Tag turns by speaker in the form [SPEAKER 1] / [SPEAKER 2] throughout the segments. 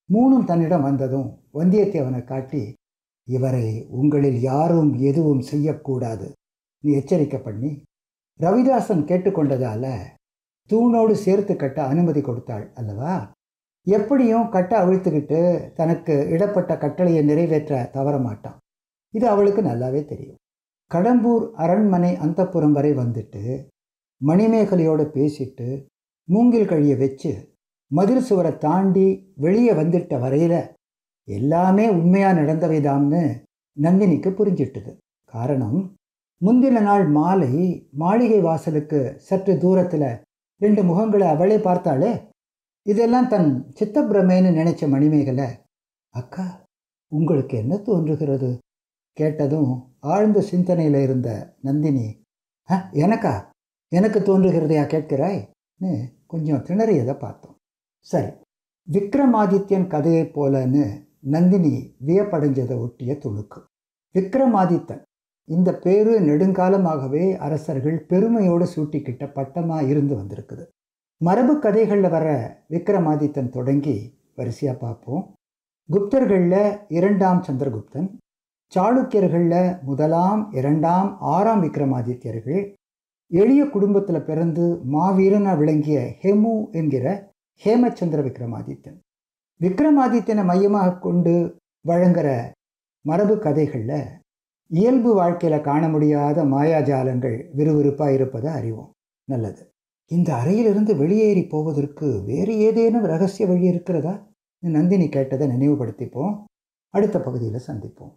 [SPEAKER 1] மூணும் தன்னிடம் வந்ததும் வந்தியத்தேவனை காட்டி இவரை உங்களில் யாரும் எதுவும் செய்யக்கூடாது நீ எச்சரிக்கை பண்ணி ரவிதாசன் கேட்டுக்கொண்டதால தூணோடு சேர்த்து கட்ட அனுமதி கொடுத்தாள் அல்லவா எப்படியும் கட்ட அவிழ்த்துக்கிட்டு தனக்கு இடப்பட்ட கட்டளையை நிறைவேற்ற தவற மாட்டான் இது அவளுக்கு நல்லாவே தெரியும் கடம்பூர் அரண்மனை அந்தப்புறம் வரை வந்துட்டு மணிமேகலையோடு பேசிட்டு மூங்கில் கழியை வச்சு மதில் சுவரை தாண்டி வெளியே வந்துட்ட வரையில் எல்லாமே உண்மையாக நடந்தவைதாம்னு நந்தினிக்கு புரிஞ்சிட்டுது காரணம் முந்தின நாள் மாலை மாளிகை வாசலுக்கு சற்று தூரத்தில் ரெண்டு முகங்களை அவளே பார்த்தாளே இதெல்லாம் தன் சித்தப்பிரமேன்னு நினைச்ச மணிமேகலை அக்கா உங்களுக்கு என்ன தோன்றுகிறது கேட்டதும் ஆழ்ந்த சிந்தனையில் இருந்த நந்தினி ஆ எனக்கா எனக்கு தோன்றுகிறதையா கேட்கிறாய்ன்னு கொஞ்சம் திணறியதை பார்த்தோம் சரி விக்ரமாதித்யன் கதையைப் போலன்னு நந்தினி வியப்படைஞ்சதை ஒட்டிய துணுக்கு விக்ரமாதித்தன் இந்த பேரு நெடுங்காலமாகவே அரசர்கள் பெருமையோடு சூட்டிக்கிட்ட பட்டமாக இருந்து வந்திருக்குது மரபு கதைகளில் வர விக்ரமாதித்தன் தொடங்கி வரிசையாக பார்ப்போம் குப்தர்களில் இரண்டாம் சந்திரகுப்தன் சாளுக்கியர்களில் முதலாம் இரண்டாம் ஆறாம் விக்ரமாதித்யர்கள் எளிய குடும்பத்தில் பிறந்து மாவீரனாக விளங்கிய ஹெமு என்கிற ஹேமச்சந்திர விக்ரமாதித்தன் விக்ரமாதித்தனை மையமாக கொண்டு வழங்குற மரபு கதைகளில் இயல்பு வாழ்க்கையில் காண முடியாத மாயாஜாலங்கள் விறுவிறுப்பாக இருப்பதை அறிவோம் நல்லது இந்த அறையிலிருந்து வெளியேறி போவதற்கு வேறு ஏதேனும் ரகசிய வழி இருக்கிறதா நந்தினி கேட்டதை நினைவுபடுத்திப்போம் அடுத்த பகுதியில் சந்திப்போம்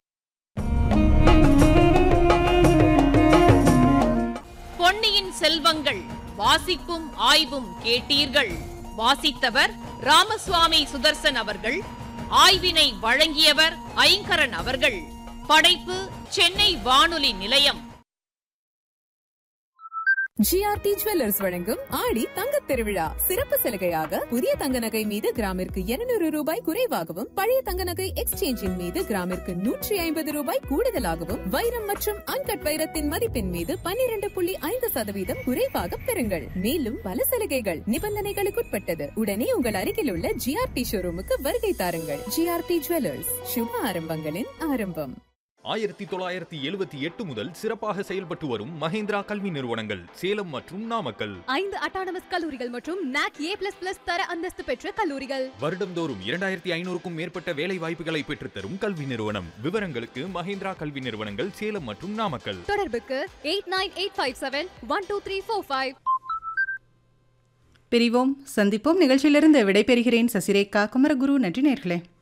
[SPEAKER 2] பொன்னியின் செல்வங்கள் வாசிப்பும் ஆய்வும் கேட்டீர்கள் வாசித்தவர் ராமசுவாமி சுதர்சன் அவர்கள் ஆய்வினை வழங்கியவர் ஐங்கரன் அவர்கள் படைப்பு சென்னை வானொலி நிலையம்
[SPEAKER 3] ஜிஆர்டி ஜுவல்லர்ஸ் வழங்கும் ஆடி தங்கத் திருவிழா சிறப்பு சலுகையாக புதிய தங்க நகை மீது கிராமிற்கு 200 ரூபாய் குறைவாகவும் பழைய தங்க நகை எக்ஸ்சேஞ்சின் மீது கிராமிற்கு நூற்றி ஐம்பது ரூபாய் கூடுதலாகவும் வைரம் மற்றும் அன்கட் வைரத்தின் மதிப்பின் மீது 12.5% புள்ளி ஐந்து சதவீதம் குறைவாக பெறுங்கள் மேலும் பல சலுகைகள் நிபந்தனைகளுக்குட்பட்டது உடனே உங்கள் அருகில் உள்ள ஜிஆர்டி ஷோரூமுக்கு வருகை தாருங்கள் ஜிஆர்டி ஜுவல்லர்ஸ் சுப ஆரம்பங்களின் ஆரம்பம்
[SPEAKER 4] ஆயிரத்தி தொள்ளாயிரத்தி எழுபத்தி எட்டு முதல் சிறப்பாக செயல்பட்டு வரும் மஹேந்திரா கல்வி நிறுவனங்கள் சேலம் மற்றும் நாமக்கல்
[SPEAKER 5] ஐந்து அட்டானமஸ் கல்லூரிகள் மற்றும் நாக் ஏ பிளஸ் பிளஸ் தர அந்தஸ்து பெற்ற கல்லூரிகள்
[SPEAKER 4] வருடந்தோறும் இரண்டாயிரத்தி ஐநூறுக்கும் மேற்பட்ட வேலை வாய்ப்புகளை பெற்றுத்தரும் கல்வி நிறுவனம் விவரங்களுக்கு மஹேந்திரா கல்வி நிறுவனங்கள் சேலம் மற்றும் நாமக்கல்
[SPEAKER 5] தொடர்புக்கு eight nine eight five seven one two three four five
[SPEAKER 6] பிரிவோம் சந்திப்போம் நிகழ்ச்சியிலிருந்து விடைபெறுகிறேன் சசிரேகா குமரகுரு நன்றி நேர்களே